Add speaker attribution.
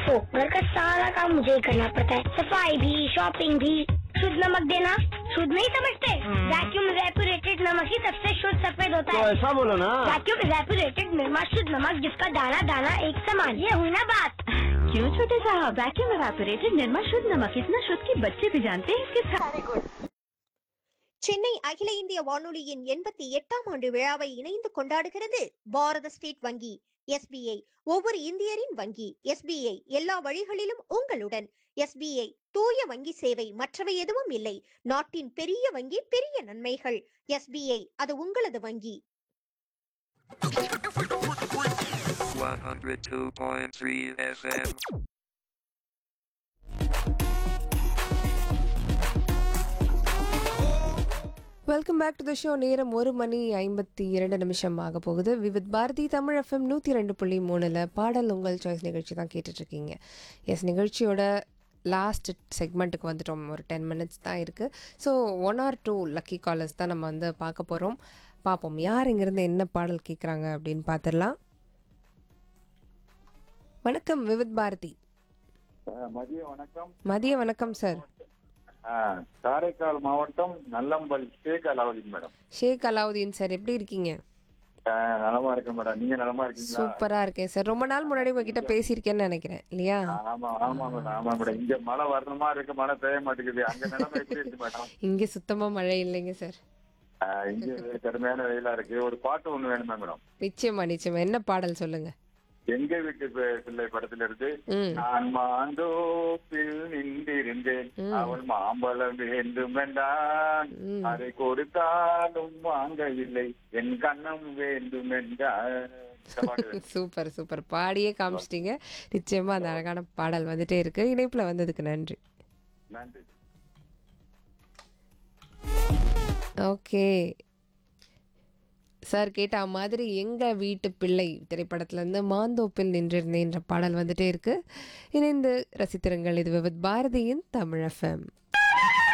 Speaker 1: ओफो घर का सारा काम मुझे ही करना पड़ता है सफाई भी शॉपिंग भी शुद्ध नमक देना शुद्ध नहीं समझते वैक्यूम रेपुरेटेड नमक ही सबसे शुद्ध सफेद होता
Speaker 2: तो
Speaker 1: है
Speaker 2: ऐसा बोलो ना
Speaker 1: वैक्यूम रेपुरेटेड निर्मा शुद्ध नमक जिसका दाना दाना एक समान ये हुई ना बात
Speaker 3: क्यों छोटे साहब वैक्यूम एवापोरेटेड निर्मा शुद्ध नमक इतना शुद्ध कि बच्चे भी जानते हैं इसके साथ
Speaker 4: சென்னை அகில இந்திய வானொலியின் எண்பத்தி எட்டாம் ஆண்டு விழாவை இணைந்து கொண்டாடுகிறது பாரத ஸ்டேட் வங்கி எஸ்பிஐ ஒவ்வொரு இந்தியரின் வங்கி எஸ்பிஐ எல்லா வழிகளிலும் உங்களுடன் எஸ்பிஐ தூய வங்கி சேவை மற்றவை எதுவும் இல்லை நாட்டின் பெரிய வங்கி பெரிய நன்மைகள் எஸ்பிஐ அது உங்களது வங்கி
Speaker 5: 102.3 FM.
Speaker 6: Welcome back to the show நேரம் ஒரு மணி ஐம்பத்தி இரண்டு நிமிஷம் ஆக போகுது விவித் பாரதி தமிழ் எஃப்எம் நூற்றி ரெண்டு புள்ளி மூணில் பாடல் உங்கள் சாய்ஸ் நிகழ்ச்சி தான் கேட்டுட்ருக்கீங்க எஸ் நிகழ்ச்சியோட லாஸ்ட் செக்மெண்ட்டுக்கு வந்துட்டோம் ஒரு டென் மினிட்ஸ் தான் இருக்குது so one or two lucky callers தான் நம்ம வந்து பார்க்க போகிறோம் பார்ப்போம் யார் இங்கேருந்து என்ன பாடல் கேட்குறாங்க அப்படின்னு பார்த்துடலாம் வணக்கம் விவித் பாரதி
Speaker 7: மதிய வணக்கம்
Speaker 6: மதிய வணக்கம் சார்
Speaker 7: ஆ, காரைக்கால் மாவட்டம் நல்லம்பல் ஷேக் அலாவுதீன் மேடம்
Speaker 6: ஷேக் அலாவுதீன் சார் எப்படி இருக்கீங்க
Speaker 7: ஆ, நலமா இருக்கேன் மேடம் நீங்க நலமா இருக்கீங்களா
Speaker 6: சூப்பரா இருக்கேன் சார் ரொம்ப நாள் முன்னாடி உங்ககிட்ட பேசியிருக்கேன்னு நினைக்கிறேன் இல்லையா
Speaker 7: ஆமா ஆமா மேடம் ஆமா மேடம் இங்க மழை வரணுமா இருக்கு மழை பெய்ய மாட்டேங்குது அங்க நிலைமை எப்படி இருக்கு மேடம்
Speaker 6: இங்க சுத்தமா மழை இல்லைங்க சார்
Speaker 7: ஆ, இங்க கடுமையான வெயிலா இருக்கு ஒரு பாட்டு ஒண்ணு வேணுமா மேடம்
Speaker 6: நிச்சயமா நிச்சயமா என்ன பாடல் சொல்லுங்க
Speaker 7: எங்க வீட்டு பி- பிள்ளை படத்துல இருந்து
Speaker 6: ம்
Speaker 7: நான் மாந்தோப்பில் நின்றிருந்தேன் அவள் மாம்பழம் வேண்டும் என்றான்
Speaker 6: ம்.
Speaker 7: அதை கொடுத்தாலும் வாங்கவில்லை என் கண்ணம் வேண்டும் என்றான் இந்த பாட்டு வேணும்.
Speaker 6: சூப்பர் சூப்பர் பாடியே காமிச்சிட்டீங்க நிச்சயமா அந்த அழகான பாடல் வந்துட்டே இருக்கு இணைப்புல வந்ததுக்கு நன்றி
Speaker 7: நன்றி
Speaker 6: ஓகே சார் கேட்ட மாதிரி எங்க வீட்டு பிள்ளை திரைப்படத்துல இருந்து மாந்தோப்பில் நின்றிருந்தேன்ற பாடல் வந்துட்டே இருக்கு இணைந்து ரசித்திருங்கள் இது விவித் பாரதியின் தமிழ் எஃப்எம்